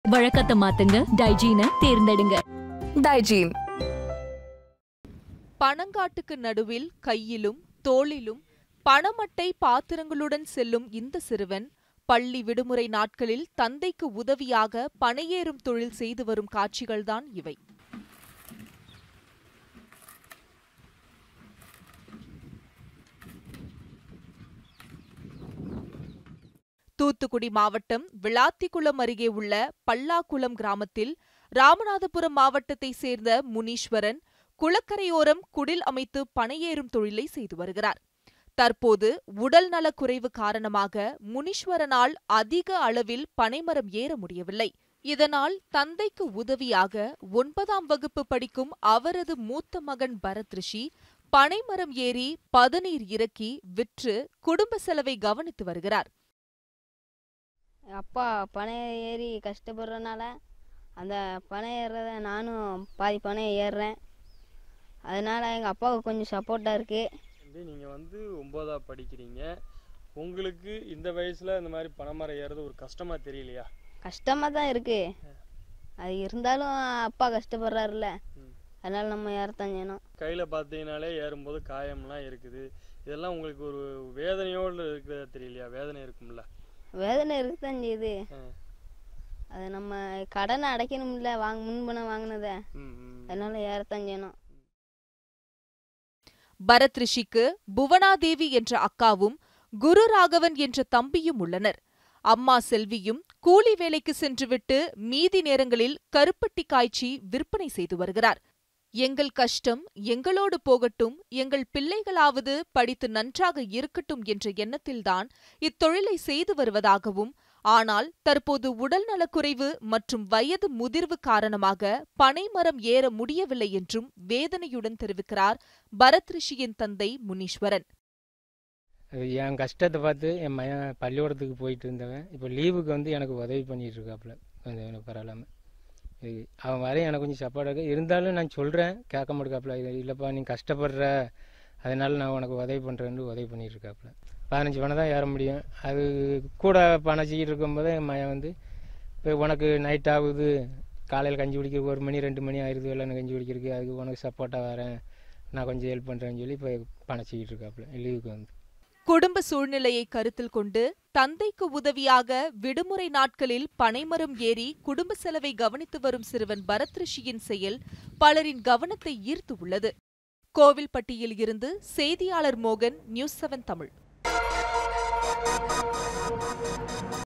வழக்கத்தை மாத்துங்க டைஜீனை தேர்ந்தெடுங்க டைஜீன் பனங்காட்டுக்கு நடுவில் கையிலும் தோளிலும் பணமட்டை பாத்திரங்களுடன் செல்லும் இந்த சிறுவன் பள்ளி விடுமுறை நாட்களில் தந்தைக்கு உதவியாக பனையேறும் தொழில் செய்து வரும் காட்சிகள்தான் இவை தூத்துக்குடி மாவட்டம் விளாத்திக்குளம் அருகே உள்ள பல்லாக்குளம் கிராமத்தில் ராமநாதபுரம் மாவட்டத்தை சேர்ந்த முனீஸ்வரன் குளக்கரையோரம் குடில் அமைத்து பனையேறும் தொழிலை செய்து வருகிறார் தற்போது உடல் நலக்குறைவு காரணமாக முனீஸ்வரனால் அதிக அளவில் பனைமரம் ஏற முடியவில்லை இதனால் தந்தைக்கு உதவியாக ஒன்பதாம் வகுப்பு படிக்கும் அவரது மூத்த மகன் பரத் ரிஷி பனைமரம் ஏறி பதநீர் இறக்கி விற்று குடும்ப செலவை கவனித்து வருகிறார் எங்கள் அப்பா பனை ஏறி கஷ்டப்படுறனால அந்த பனை ஏறுறத நானும் பாதி பனை ஏறுறேன் அதனால் எங்கள் அப்பாவுக்கு கொஞ்சம் சப்போர்ட்டாக இருக்குது வந்து நீங்கள் வந்து ஒம்போதா படிக்கிறீங்க உங்களுக்கு இந்த வயசில் இந்த மாதிரி பனைமரம் ஏறது ஒரு கஷ்டமாக தெரியலையா கஷ்டமாக தான் இருக்குது அது இருந்தாலும் அப்பா கஷ்டப்படுறாருல்ல ம். அதனால் நம்ம ஏறத்தான் செய்யணும் கையில் பார்த்தீங்கனாலே ஏறும்போது காயம்லாம் இருக்குது இதெல்லாம் உங்களுக்கு ஒரு வேதனையோடு இருக்கிறதா தெரியலையா வேதனை இருக்கும்ல வேதனை இருக்குதான் செய்யுது ஆ. அது நம்ம கடனை அடைக்கணும்ல வாங்க முன்பணம் வாங்கினதை ம் ம். அதனால் ஏறத்தான் செய்யணும் பரத் ரிஷிக்கு புவனாதேவி என்ற அக்காவும் குரு ராகவன் என்ற தம்பியும் உள்ளனர் அம்மா செல்வியும் கூலி வேலைக்கு சென்றுவிட்டு மீதி நேரங்களில் கருப்பட்டி காய்ச்சி விற்பனை செய்து வருகிறார் எங்கள் கஷ்டம் எங்களோடு போகட்டும் எங்கள் பிள்ளைகளாவது படித்து நன்றாக இருக்கட்டும் என்ற எண்ணத்தில்தான் இத்தொழிலை செய்து வருவதாகவும் ஆனால் தற்போது உடல் நலக்குறைவு மற்றும் வயது முதிர்வு காரணமாக பனைமரம் ஏற முடியவில்லை என்றும் வேதனையுடன் தெரிவிக்கிறார் பரத் ரிஷியின் தந்தை முனீஸ்வரன் அது என் கஷ்டத்தை பார்த்து என் மகன் பள்ளிக்கூடத்துக்கு போயிட்டு இருந்தவன் இப்போ லீவுக்கு வந்து எனக்கு உதவி பண்ணிட்டு இருக்காப்புல கொஞ்சம் எனக்கு பரவாயில்லாமல் இது அவன் வர எனக்கு கொஞ்சம் சப்போர்ட்டாக இருந்தாலும் நான் சொல்கிறேன் கேட்க மாட்டேக்காப்புல இது இல்லைப்பா நீ கஷ்டப்படுற அதனால நான் உனக்கு உதவி பண்ணுறேன்னு உதவி பண்ணிட்டு இருக்காப்புல பதினஞ்சு பணம் தான் ஏற முடியும் அது கூட பணச்சிக்கிட்டு இருக்கும்போது என் மகன் வந்து இப்போ உனக்கு நைட் ஆகுது காலையில் கஞ்சி குடிக்க ஒரு மணி ரெண்டு மணி ஆயிடுது வெள்ளம் கஞ்சி குடிக்கிறதுக்கு அதுக்கு உனக்கு சப்போர்ட்டாக வரேன் நான் கொஞ்சம் ஹெல்ப் பண்ணுறேன்னு சொல்லி இப்போ பணச்சிக்கிட்டு இருக்காப்புல லீவுக்கு வந்து குடும்ப சூழ்நிலையை கருத்தில் கொண்டு தந்தைக்கு உதவியாக விடுமுறை நாட்களில் பனைமரம் ஏறி குடும்ப செலவை கவனித்து வரும் சிறுவன் பரத் ரிஷியின் செயல் பலரின் கவனத்தை ஈர்த்து உள்ளது கோவில்பட்டியில் இருந்து செய்தியாளர் மோகன் நியூஸ் செவன் தமிழ்